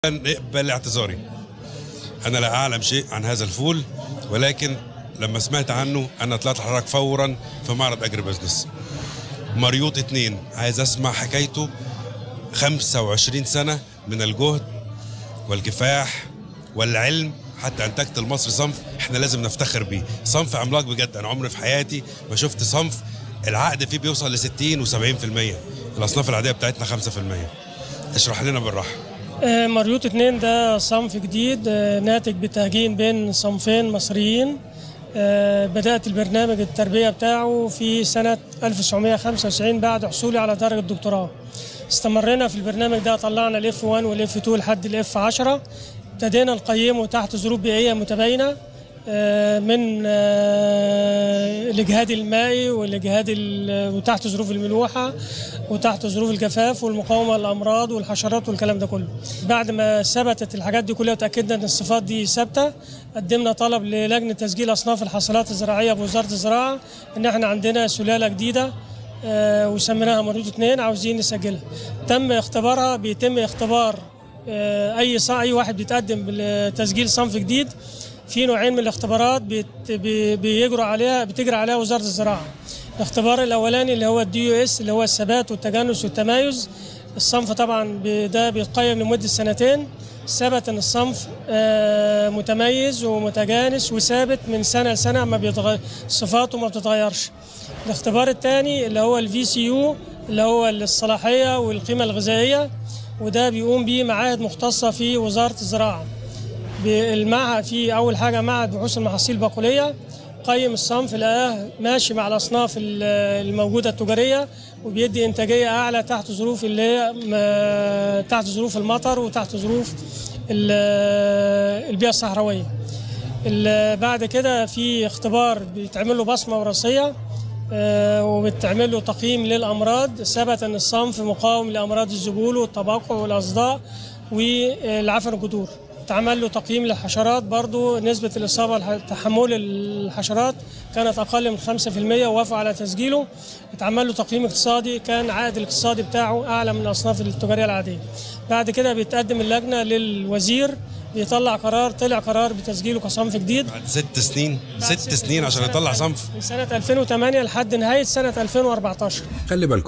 اقبل اعتذاري انا لا اعلم شيء عن هذا الفول ولكن لما سمعت عنه انا طلعت حضرتك فورا في معرض اجري بزنس مريوط اتنين عايز اسمع حكايته 25 سنه من الجهد والكفاح والعلم حتى انتجت المصري صنف احنا لازم نفتخر بيه صنف عملاق بجد انا عمري في حياتي ما شفت صنف العقد فيه بيوصل ل 60 و70% الاصناف العاديه بتاعتنا 5% اشرح لنا بالراحه آه، مريوط اتنين ده صنف جديد آه، ناتج بتهجين بين صنفين مصريين آه، بدأت البرنامج التربية بتاعه في سنة 1995 بعد حصولي على درجة دكتوراه استمرينا في البرنامج ده طلعنا الاف 1 والاف 2 لحد الاف 10 ابتدينا نقيمه تحت ظروف بيئية متباينة آه، من آه، الاجهاد المائي والاجهاد ال- وتحت ظروف الملوحه وتحت ظروف الجفاف والمقاومه للامراض والحشرات والكلام ده كله. بعد ما ثبتت الحاجات دي كلها وتاكدنا ان الصفات دي ثابته قدمنا طلب للجنه تسجيل اصناف الحاصلات الزراعيه بوزاره الزراعه ان احنا عندنا سلاله جديده آه، وسميناها مريض اثنين عاوزين نسجلها. تم اختبارها بيتم اختبار آه، اي ص- اي واحد بيتقدم لتسجيل صنف جديد في نوعين من الاختبارات بيت بي- بيجروا عليها بتجري عليها وزاره الزراعه. الاختبار الاولاني اللي هو الدي يو اس اللي هو الثبات والتجانس والتمايز الصنف طبعا ب- ده بيتقيم لمده سنتين ثبت ان الصنف آه، متميز ومتجانس وثابت من سنه لسنه ما بيتغير صفاته ما بتتغيرش. الاختبار الثاني اللي هو الفي سي يو اللي هو الصلاحيه والقيمه الغذائيه وده بيقوم به معاهد مختصه في وزاره الزراعه. بالمعهد في اول حاجه معهد بحوث المحاصيل البقوليه قيم الصنف لقاه ماشي مع الاصناف ال- الموجوده التجاريه وبيدي انتاجيه اعلى تحت ظروف اللي هي م- تحت ظروف المطر وتحت ظروف ال- البيئه الصحراويه. ال- بعد كده في اختبار بيتعمل له بصمه وراثيه آه، وبتعمل له تقييم للامراض ثبت ان الصنف مقاوم لامراض الذبول والتبقع والاصداء والعفن الجذور اتعمل له تقييم للحشرات برضو نسبة الإصابة الح- تحمل الحشرات كانت أقل من 5% ووافقوا على تسجيله اتعمل له تقييم اقتصادي كان عائد الاقتصادي بتاعه أعلى من الأصناف التجارية العادية بعد كده بيتقدم اللجنة للوزير بيطلع قرار طلع قرار بتسجيله كصنف جديد بعد ست سنين ست سنين عشان يطلع صنف من سنة 2008 لحد نهاية سنة 2014 خلي بالكم